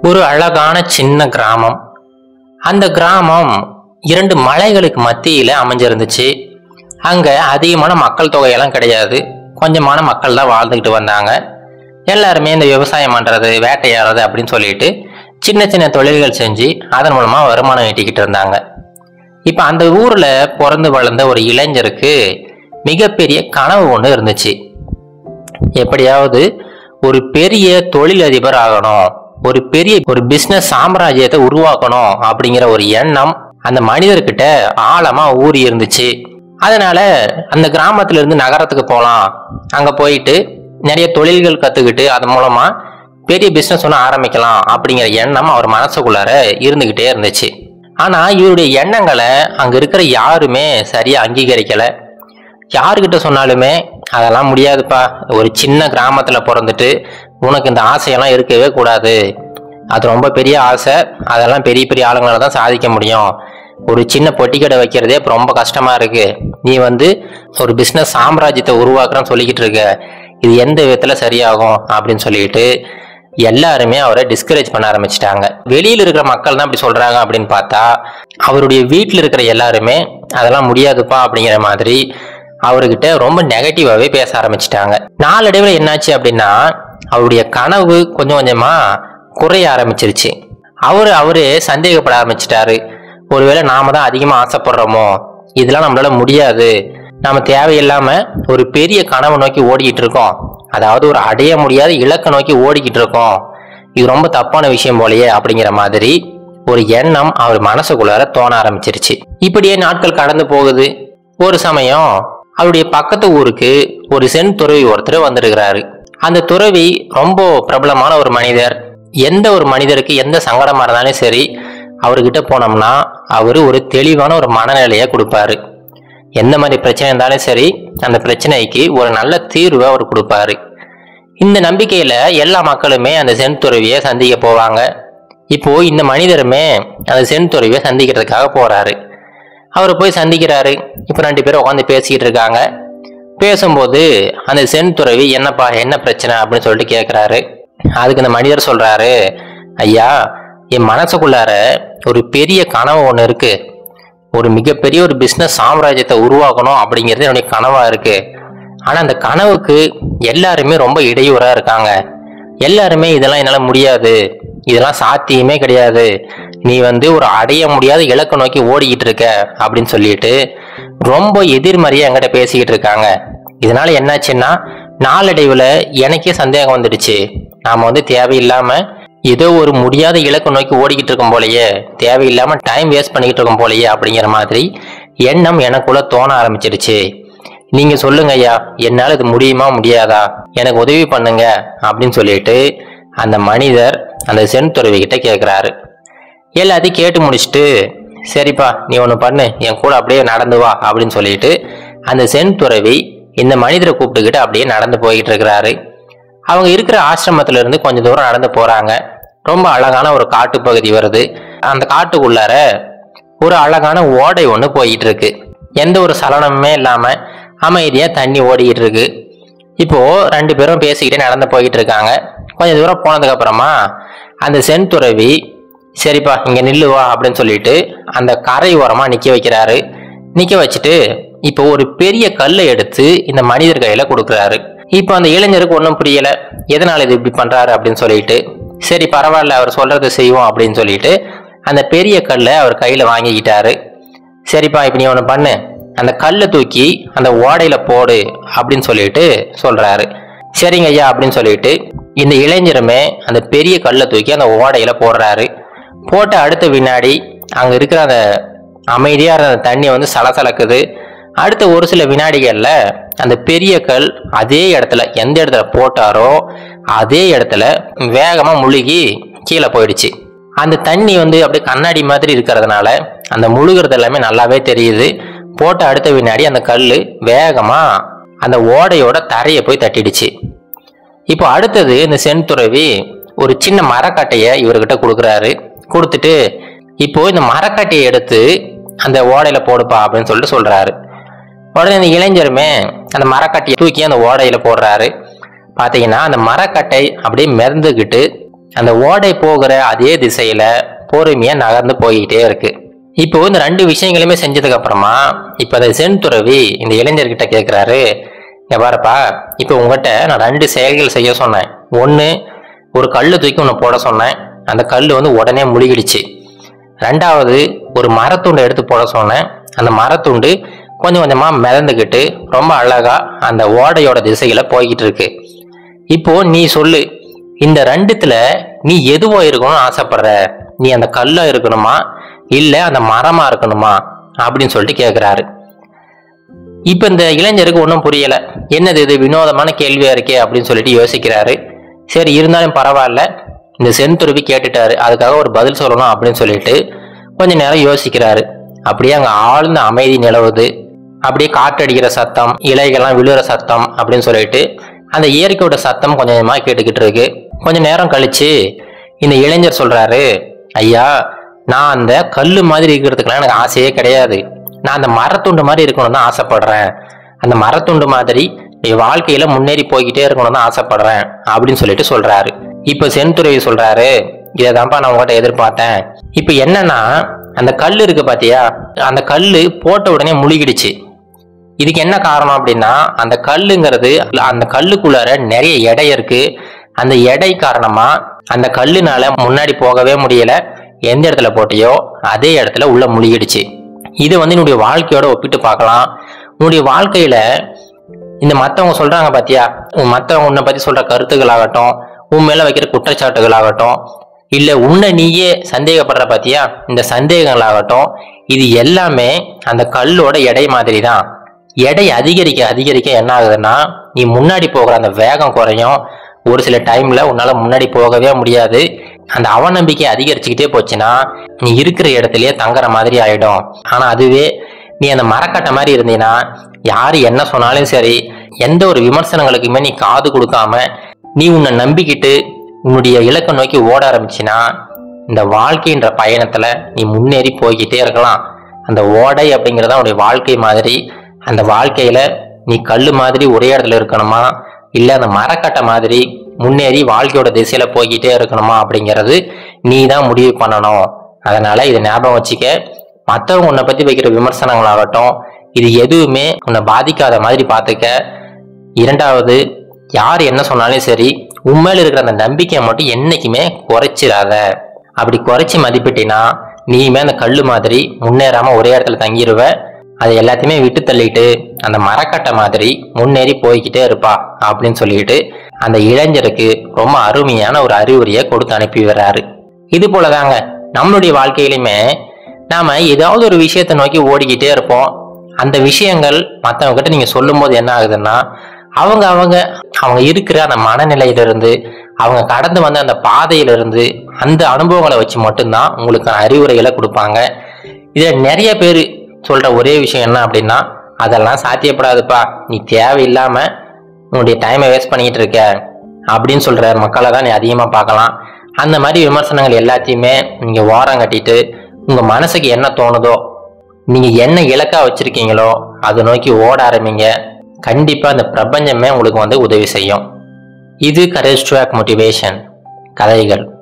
ஒரு அழகான சின்ன கிராமம் அந்த கிராமம் இரண்டு மலைகளுக்கு மத்தியில அமைஞ்சிருந்துச்சு அங்க அதிகமான மக்கள் தொகையெல்லாம் கிடையாது கொஞ்சமான மக்கள் தான் வாழ்ந்துக்கிட்டு வந்தாங்க எல்லாருமே இந்த விவசாயம் பண்றது வேட்டையாடுறது அப்படின்னு சொல்லிட்டு சின்ன சின்ன தொழில்கள் செஞ்சு அதன் மூலமா வருமானம் ஈட்டிக்கிட்டு இருந்தாங்க இப்ப அந்த ஊர்ல பிறந்து வளர்ந்த ஒரு இளைஞருக்கு மிகப்பெரிய கனவு ஒன்று இருந்துச்சு எப்படியாவது ஒரு பெரிய தொழிலதிபர் ஆகணும் ஒரு பெரிய ஒரு பிசினஸ் சாம்ராஜ்யத்தை உருவாக்கணும் அப்படிங்கிற ஒரு எண்ணம் அந்த மனிதர்கிட்ட ஆழமா ஊறி இருந்துச்சு அதனால அந்த கிராமத்துல இருந்து நகரத்துக்கு போகலாம் அங்க போயிட்டு நிறைய தொழில்கள் கத்துக்கிட்டு அது மூலமா பெரிய பிசினஸ் ஒன்று ஆரம்பிக்கலாம் அப்படிங்கிற எண்ணம் அவர் மனசுக்குள்ளார இருந்துகிட்டே இருந்துச்சு ஆனா இவருடைய எண்ணங்களை அங்க இருக்கிற யாருமே சரியா அங்கீகரிக்கல யாருக்கிட்ட சொன்னாலுமே அதெல்லாம் முடியாதுப்பா ஒரு சின்ன கிராமத்துல பிறந்துட்டு உனக்கு இந்த ஆசையெல்லாம் இருக்கவே கூடாது அது ரொம்ப பெரிய ஆசை அதெல்லாம் பெரிய பெரிய ஆளுங்களால தான் சாதிக்க முடியும் ஒரு சின்ன பொட்டி கடை வைக்கிறதே இப்ப ரொம்ப கஷ்டமா இருக்கு நீ வந்து ஒரு பிசினஸ் சாம்ராஜ்யத்தை உருவாக்குறன்னு சொல்லிக்கிட்டு இருக்க இது எந்த விதத்துல சரியாகும் அப்படின்னு சொல்லிட்டு எல்லாருமே அவரை டிஸ்கரேஜ் பண்ண ஆரம்பிச்சிட்டாங்க வெளியில இருக்கிற மக்கள் தான் அப்படி சொல்றாங்க அப்படின்னு பார்த்தா அவருடைய வீட்டில் இருக்கிற எல்லாருமே அதெல்லாம் முடியாதுப்பா அப்படிங்கிற மாதிரி அவர்கிட்ட ரொம்ப நெகட்டிவாவே பேச ஆரம்பிச்சிட்டாங்க நாளடைவில் என்னாச்சு அப்படின்னா அவருடைய கனவு கொஞ்சம் கொஞ்சமா குறைய ஆரம்பிச்சிருச்சு அவரு அவரே சந்தேகப்பட ஆரம்பிச்சிட்டாரு ஒருவேளை நாம தான் அதிகமா ஆசைப்படுறோமோ இதெல்லாம் நம்மளால முடியாது நாம தேவையில்லாம ஒரு பெரிய கனவை நோக்கி ஓடிக்கிட்டு இருக்கோம் அதாவது ஒரு அடைய முடியாத இலக்கை நோக்கி ஓடிக்கிட்டு இருக்கோம் இது ரொம்ப தப்பான விஷயம் போலயே அப்படிங்கிற மாதிரி ஒரு எண்ணம் அவர் மனசுக்குள்ளார தோண ஆரம்பிச்சிருச்சு இப்படியே நாட்கள் கடந்து போகுது ஒரு சமயம் அவருடைய பக்கத்து ஊருக்கு ஒரு சென் துறவி ஒருத்தர் வந்திருக்கிறாரு அந்த துறவி ரொம்ப பிரபலமான ஒரு மனிதர் எந்த ஒரு மனிதருக்கு எந்த சங்கடமா இருந்தாலும் சரி அவர்கிட்ட போனோம்னா அவரு ஒரு தெளிவான ஒரு மனநிலையை கொடுப்பாரு எந்த மாதிரி பிரச்சனை இருந்தாலும் சரி அந்த பிரச்சனைக்கு ஒரு நல்ல தீர்வை அவர் கொடுப்பாரு இந்த நம்பிக்கையில எல்லா மக்களுமே அந்த சென் துறவியை சந்திக்க போவாங்க இப்போ இந்த மனிதருமே அந்த சென் துறவியை சந்திக்கிறதுக்காக போறாரு அவர் போய் சந்திக்கிறாரு இப்போ ரெண்டு பேரும் உட்காந்து பேசிக்கிட்டு இருக்காங்க பேசும்போது அந்த சென் துறவி என்னப்பா என்ன பிரச்சனை அப்படின்னு சொல்லிட்டு கேட்குறாரு அதுக்கு இந்த மனிதர் சொல்றாரு ஐயா என் மனசுக்குள்ளார ஒரு பெரிய கனவு ஒன்று இருக்கு ஒரு மிகப்பெரிய ஒரு பிஸ்னஸ் சாம்ராஜ்யத்தை உருவாக்கணும் அப்படிங்கிறது என்னுடைய கனவா இருக்கு ஆனா அந்த கனவுக்கு எல்லாருமே ரொம்ப இடையூறா இருக்காங்க எல்லாருமே இதெல்லாம் என்னால முடியாது இதெல்லாம் சாத்தியமே கிடையாது நீ வந்து ஒரு அடைய முடியாத இலக்கை நோக்கி ஓடிக்கிட்டு இருக்க அப்படின்னு சொல்லிட்டு ரொம்ப எதிர்மறையா என்கிட்ட பேசிக்கிட்டு இருக்காங்க இதனால என்னாச்சுன்னா நாளடைவுல எனக்கே சந்தேகம் வந்துடுச்சு நாம வந்து தேவையில்லாம ஏதோ ஒரு முடியாத இலக்கை நோக்கி ஓடிக்கிட்டு இருக்கும் போலயே தேவையில்லாம டைம் வேஸ்ட் பண்ணிக்கிட்டு இருக்கும் போலயே அப்படிங்கிற மாதிரி எண்ணம் எனக்குள்ள தோண ஆரம்பிச்சிடுச்சு நீங்க சொல்லுங்க ஐயா என்னால இது முடியுமா முடியாதா எனக்கு உதவி பண்ணுங்க அப்படின்னு சொல்லிட்டு அந்த மனிதர் அந்த சென் துறவி கிட்ட கேட்குறாரு எல்லாத்தையும் கேட்டு முடிச்சுட்டு சரிப்பா நீ ஒன்று பண்ணு என் கூட அப்படியே நடந்து வா அப்படின்னு சொல்லிட்டு அந்த சென் துறவி இந்த மனிதரை கூப்பிட்டுக்கிட்டு அப்படியே நடந்து போய்கிட்டு இருக்கிறாரு அவங்க இருக்கிற ஆசிரமத்துல இருந்து கொஞ்சம் தூரம் நடந்து போறாங்க ரொம்ப அழகான ஒரு காட்டுப்பகுதி வருது அந்த காட்டுக்குள்ளார ஒரு அழகான ஓடை ஒன்று போயிட்டு இருக்கு எந்த ஒரு சலனமுமே இல்லாம அமைதியா தண்ணி ஓடிக்கிட்டு இருக்கு இப்போ ரெண்டு பேரும் பேசிக்கிட்டே நடந்து போய்கிட்டு இருக்காங்க கொஞ்சம் தூரம் போனதுக்கு அப்புறமா அந்த சென் துறவி சரிப்பா இங்க நில்லு வா அப்படின்னு சொல்லிட்டு அந்த கரை ஓரமா நிக்க வைக்கிறாரு நிக்க வச்சுட்டு இப்போ ஒரு பெரிய கல்லை எடுத்து இந்த மனிதர் கையில கொடுக்குறாரு இப்போ அந்த இளைஞருக்கு ஒன்றும் புரியல எதனால இது இப்படி பண்றாரு அப்படின்னு சொல்லிட்டு சரி பரவாயில்ல அவர் சொல்றதை செய்வோம் அப்படின்னு சொல்லிட்டு அந்த பெரிய கல்லை அவர் கையில வாங்கிக்கிட்டாரு சரிப்பா இப்போ நீ ஒன்று பண்ணு அந்த கல்லை தூக்கி அந்த ஓடையில போடு அப்படின்னு சொல்லிட்டு சொல்றாரு சரிங்க ஐயா அப்படின்னு சொல்லிட்டு இந்த இளைஞருமே அந்த பெரிய கல்லை தூக்கி அந்த ஓடையில போடுறாரு போட்ட அடுத்த வினாடி அங்க இருக்கிற அந்த அமைதியா இருந்த அந்த தண்ணி வந்து சலசலக்குது அடுத்த ஒரு சில வினாடிகள்ல அந்த பெரிய கல் அதே இடத்துல எந்த இடத்துல போட்டாரோ அதே இடத்துல வேகமா முழுகி கீழே போயிடுச்சு அந்த தண்ணி வந்து அப்படியே கண்ணாடி மாதிரி இருக்கிறதுனால அந்த முழுகிறது எல்லாமே நல்லாவே தெரியுது போட்ட அடுத்த வினாடி அந்த கல் வேகமா அந்த ஓடையோட தரையை போய் தட்டிடுச்சு இப்போ அடுத்தது இந்த சென் துறவி ஒரு சின்ன மரக்கட்டையை இவர்கிட்ட கொடுக்குறாரு கொடுத்துட்டு இப்போ இந்த மரக்கட்டையை எடுத்து அந்த ஓடையில போடுப்பா அப்படின்னு சொல்லிட்டு சொல்றாரு உடனே இந்த இளைஞருமே அந்த மரக்கட்டையை தூக்கி அந்த ஓடையில போடுறாரு பாத்தீங்கன்னா அந்த மரக்கட்டை அப்படியே மிதந்துக்கிட்டு அந்த ஓடை போகிற அதே திசையில பொறுமையா நகர்ந்து போய்கிட்டே இருக்கு இப்போ இந்த ரெண்டு விஷயங்களுமே செஞ்சதுக்கு அப்புறமா இப்போ அந்த சென் துறவி இந்த இளைஞர்கிட்ட கேட்குறாரு இங்க பாருப்பா இப்போ உங்ககிட்ட நான் ரெண்டு செயல்கள் செய்ய சொன்னேன் ஒன்று ஒரு கல் தூக்கி ஒன்று போட சொன்னேன் அந்த கல் வந்து உடனே முழுகிடுச்சு ரெண்டாவது ஒரு மரத்துண்டை எடுத்து போட சொன்னேன் அந்த மரத்துண்டு கொஞ்சம் கொஞ்சமா மிதந்துக்கிட்டு ரொம்ப அழகா அந்த ஓடையோட திசையில போய்கிட்டு இருக்கு இப்போ நீ சொல்லு இந்த ரெண்டுத்துல நீ எதுவோ இருக்கணும்னு ஆசைப்படுற நீ அந்த கல்லா இருக்கணுமா இல்ல அந்த மரமா இருக்கணுமா அப்படின்னு சொல்லிட்டு கேக்குறாரு இப்ப இந்த இளைஞருக்கு ஒன்றும் புரியல என்னது இது வினோதமான கேள்வியா இருக்கே அப்படின்னு சொல்லிட்டு யோசிக்கிறாரு சரி இருந்தாலும் பரவாயில்ல இந்த செந்துருவி கேட்டுட்டாரு அதுக்காக ஒரு பதில் சொல்லணும் அப்படின்னு சொல்லிட்டு கொஞ்ச நேரம் யோசிக்கிறாரு அப்படியே அங்க ஆழ்ந்த அமைதி நிலவுது அப்படியே காற்றடிக்கிற சத்தம் இலைகள்லாம் விழுகிற சத்தம் அப்படின்னு சொல்லிட்டு அந்த இயற்கையோட சத்தம் கொஞ்சம் கொஞ்சமா கேட்டுக்கிட்டு இருக்கு கொஞ்ச நேரம் கழிச்சு இந்த இளைஞர் சொல்றாரு ஐயா நான் அந்த கல்லு மாதிரி இருக்கிறதுக்கெல்லாம் எனக்கு ஆசையே கிடையாது நான் அந்த மரத்துண்டு மாதிரி இருக்கணும்னு தான் ஆசைப்படுறேன் அந்த மரத்துண்டு மாதிரி என் வாழ்க்கையில முன்னேறி போய்கிட்டே இருக்கணும்னு தான் ஆசைப்படுறேன் அப்படின்னு சொல்லிட்டு சொல்றாரு இப்ப செந்துறை சொல்றாரு இதை தான்ப்பா நான் உங்ககிட்ட எதிர்பார்த்தேன் இப்ப என்னன்னா அந்த கல் இருக்கு பாத்தியா அந்த கல்லு போட்ட உடனே முழுகிடுச்சு இதுக்கு என்ன காரணம் அப்படின்னா அந்த கல்லுங்கிறது அந்த கல்லுக்குள்ளார நிறைய எடை இருக்கு அந்த எடை காரணமா அந்த கல்லுனால முன்னாடி போகவே முடியல எந்த இடத்துல போட்டியோ அதே இடத்துல உள்ள முழுகிடுச்சு இது வந்து என்னுடைய வாழ்க்கையோட ஒப்பிட்டு பார்க்கலாம் உன்னுடைய வாழ்க்கையில இந்த மத்தவங்க சொல்றாங்க பாத்தியா உன் மத்தவங்க உன்னை பத்தி சொல்ற கருத்துக்களாகட்டும் உன் மேல வைக்கிற குற்றச்சாட்டுகளாகட்டும் இல்ல உன்னை நீயே சந்தேகப்படுற பாத்தியா இந்த சந்தேகங்களாகட்டும் இது எல்லாமே அந்த கல்லோட எடை மாதிரி தான் எடை அதிகரிக்க அதிகரிக்க என்ன ஆகுதுன்னா நீ முன்னாடி போகிற அந்த வேகம் குறையும் ஒரு சில டைம்ல உன்னால முன்னாடி போகவே முடியாது அந்த அவநம்பிக்கை அதிகரிச்சுக்கிட்டே போச்சுன்னா நீ இருக்கிற இடத்துலயே தங்குற மாதிரி ஆயிடும் ஆனா அதுவே நீ அந்த மரக்கட்டை மாதிரி இருந்தீன்னா யாரு என்ன சொன்னாலும் சரி எந்த ஒரு விமர்சனங்களுக்குமே நீ காது கொடுக்காம நீ உன்னை நம்பிக்கிட்டு உன்னுடைய இலக்கை நோக்கி ஓட ஆரம்பிச்சினா இந்த வாழ்க்கைன்ற பயணத்துல நீ முன்னேறி போய்கிட்டே இருக்கலாம் அந்த ஓடை அப்படிங்கிறத உன்னுடைய வாழ்க்கை மாதிரி அந்த வாழ்க்கையில நீ கல்லு மாதிரி ஒரே இடத்துல இருக்கணுமா இல்ல அந்த மரக்கட்டை மாதிரி முன்னேறி வாழ்க்கையோட திசையில போய்கிட்டே இருக்கணுமா அப்படிங்கிறது நீ தான் முடிவு பண்ணணும் அதனால இதை ஞாபகம் வச்சுக்க மற்றவங்க உன்னை பத்தி வைக்கிற விமர்சனங்களாகட்டும் இது எதுவுமே உன்னை பாதிக்காத மாதிரி பார்த்துக்க இரண்டாவது யார் என்ன சொன்னாலும் சரி உண்மையில இருக்கிற அந்த நம்பிக்கையை மட்டும் என்னைக்குமே குறைச்சிடாத அப்படி குறைச்சி மதிப்பிட்டினா நீயுமே அந்த கல்லு மாதிரி முன்னேறாம ஒரே இடத்துல தங்கிடுவ அதை எல்லாத்தையுமே விட்டு தள்ளிட்டு அந்த மரக்கட்டை மாதிரி முன்னேறி போய்கிட்டே இருப்பா அப்படின்னு சொல்லிட்டு அந்த இளைஞருக்கு ரொம்ப அருமையான ஒரு அறிவுரையை கொடுத்து அனுப்பி வர்றாரு இது போலதாங்க நம்மளுடைய வாழ்க்கையிலுமே நாம ஏதாவது ஒரு விஷயத்தை நோக்கி ஓடிக்கிட்டே இருப்போம் அந்த விஷயங்கள் மற்றவங்க கிட்ட நீங்க சொல்லும் போது என்ன ஆகுதுன்னா அவங்க அவங்க அவங்க இருக்கிற அந்த மனநிலையிலிருந்து அவங்க கடந்து வந்த அந்த பாதையிலிருந்து அந்த அனுபவங்களை வச்சு மட்டும்தான் உங்களுக்கு அறிவுரைகளை கொடுப்பாங்க இதுல நிறைய பேர் சொல்ற ஒரே விஷயம் என்ன அப்படின்னா அதெல்லாம் சாத்தியப்படாதுப்பா நீ தேவையில்லாம உன்னுடைய டைமை வேஸ்ட் பண்ணிக்கிட்டு இருக்க அப்படின்னு சொல்ற மக்களை தான் நீ அதிகமாக பார்க்கலாம் அந்த மாதிரி விமர்சனங்கள் எல்லாத்தையுமே நீங்க ஓரம் கட்டிட்டு உங்க மனசுக்கு என்ன தோணுதோ நீங்க என்ன இலக்கா வச்சிருக்கீங்களோ அதை நோக்கி ஓட ஆரம்பிங்க கண்டிப்பா அந்த பிரபஞ்சமே உங்களுக்கு வந்து உதவி செய்யும் இது கரேஜ் டு மோட்டிவேஷன் கதைகள்